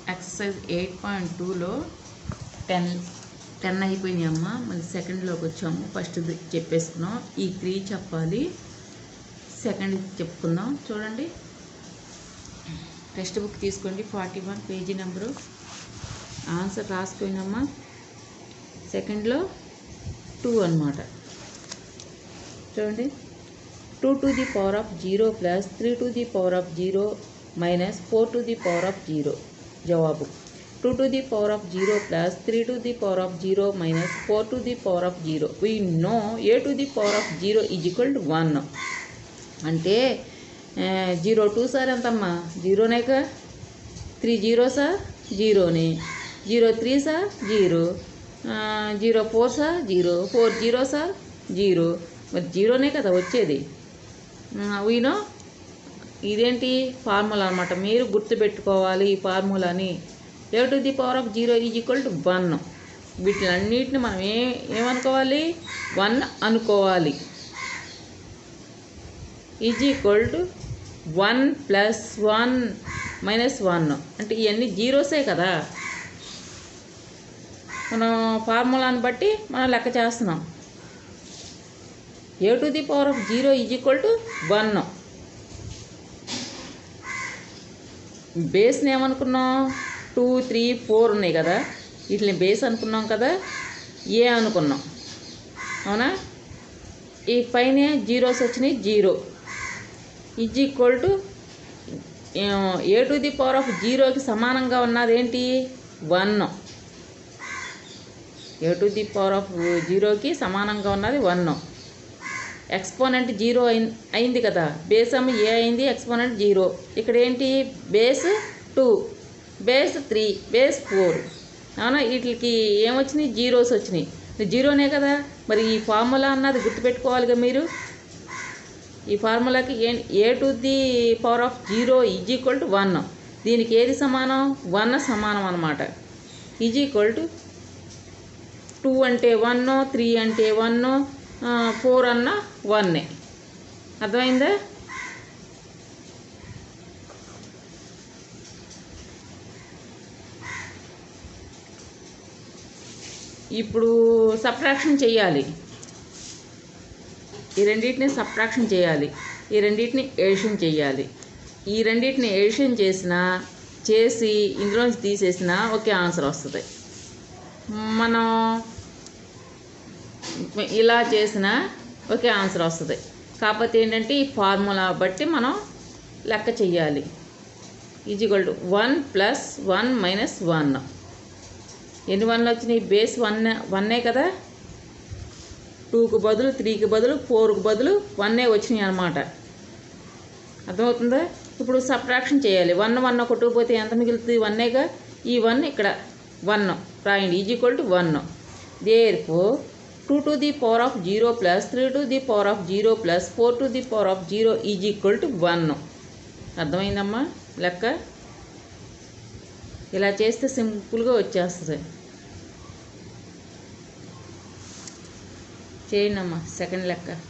exercise eight point టూలో ten ten అయిపోయినాయి అమ్మ మళ్ళీ సెకండ్లోకి వచ్చాము ఫస్ట్ చెప్పేసుకున్నాం ఈ త్రీ చెప్పాలి సెకండ్ చెప్పుకుందాం చూడండి టెక్స్ట్ బుక్ తీసుకోండి forty one page number answer రాసిపోయినమ్మా సెకండ్లో టూ అన్నమాట చూడండి two to the power of zero plus three to the power of zero minus four to the power of zero జవాబు two to the power of zero plus three to the power of zero minus four to the power of zero we know a to the power of zero is equal to one అంటే zero two sir ఎంతమ్మా జీరోనేగా three zero sir జీరోని zero three sir zero zero four sir zero four zero sir zero మరి జీరోనే కదా వచ్చేది వీనో ఇదేంటి formula అనమాట మీరు గుర్తుపెట్టుకోవాలి ఈ ఫార్ములాని a to the power of zero is equal to one వీటిలన్నిటిని మనం ఏ ఏమనుకోవాలి వన్ అనుకోవాలి is equal to one plus one minus one అంటే ఇవన్నీ జీరోసే కదా మనం ఫార్ములాని బట్టి మనం లెక్క చేస్తున్నాం a to the power of zero is equal to one బేస్ని ఏమనుకున్నాం టూ త్రీ ఫోర్ ఉన్నాయి కదా వీటిని బేస్ అనుకున్నాం కదా ఏ అనుకున్నాం అవునా ఈ పైన జీరోస్ వచ్చినాయి zero is equal to a to the power of జీరోకి సమానంగా ఉన్నది ఏంటి one a to the power of జీరోకి సమానంగా ఉన్నది వన్ ఎక్స్పోనెంట్ జీరో అయింది అయింది కదా బేస్ అమ్మ ఏ అయింది ఎక్స్పోనెంట్ జీరో ఇక్కడ ఏంటి base two base three base four అవునా వీటికి ఏమొచ్చినాయి జీరోస్ వచ్చినాయి జీరోనే కదా మరి ఈ ఫార్ములా అన్నది గుర్తుపెట్టుకోవాలిగా మీరు ఈ ఫార్ములాకి a a to the power of zero is equal to one దీనికి ఏది సమానం వన్ సమానం అనమాట ఈజ్ ఈక్వల్ టు టూ అంటే వన్ త్రీ అంటే వన్ ఫోర్ అన్న వన్నే అర్థమైందా ఇప్పుడు సబ్ట్రాక్షన్ చేయాలి ఈ రెండింటిని సబ్ట్రాక్షన్ చేయాలి ఈ రెండింటిని ఎడిషన్ చేయాలి ఈ రెండింటిని ఎడిషన్ చేసిన చేసి ఇందులోంచి తీసేసిన ఒకే ఆన్సర్ వస్తుంది మనం ఇలా చేసిన ఒకే ఆన్సర్ వస్తుంది కాకపోతే ఏంటంటే ఈ ఫార్ములా బట్టి మనం లెక్క చెయ్యాలి equal to one plus one minus one ఎన్ని వన్లు వచ్చినాయి బేస్ వన్ వన్నే కదా టూకి బదులు త్రీకి బదులు ఫోర్కి బదులు వన్నే వచ్చినాయి అనమాట అర్థమవుతుందా ఇప్పుడు సబ్ట్రాక్షన్ చేయాలి వన్ వన్ ఒక టూ పోతే ఎంత మిగులుతుంది వన్నేగా ఈ వన్ ఇక్కడ వన్ రాయండి is equal to one therefore two to the power of zero plus three to the power of zero plus four to the power of zero is equal to one అర్థమైందమ్మా లెక్క ఇలా చేస్తే సింపుల్గా వచ్చేస్తుంది చేయండి అమ్మా second లెక్క